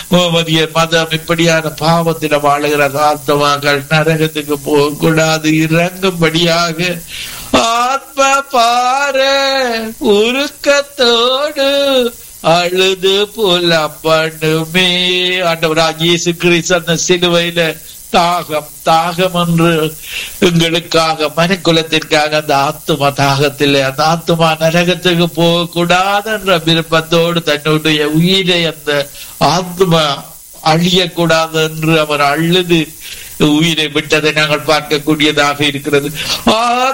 மதிய மதம் இப்படியான பாவத்தில வாழுகிற ஆத்மாக்கள் நரகத்துக்கு போகக்கூடாது இறங்கும்படியாக ஆத்ம பார உருக்கத்தோடு அழுது புலம்பணுமே ஆண்டவராக இயேசு கிறிஸ்து அந்த சிலுவையில தாகம் தாகம் என்று எங்களுக்காக மனக்குலத்திற்காக அந்த ஆத்துமா தாகத்தில் அந்த ஆத்துமா நரகத்துக்கு போகக்கூடாது என்ற விருப்பத்தோடு தன்னுடைய உயிரை அந்த ஆத்மா அழியக்கூடாது என்று அவர் அழுது உயிரை விட்டதை நாங்கள் பார்க்கக்கூடியதாக இருக்கிறது ஆத்ம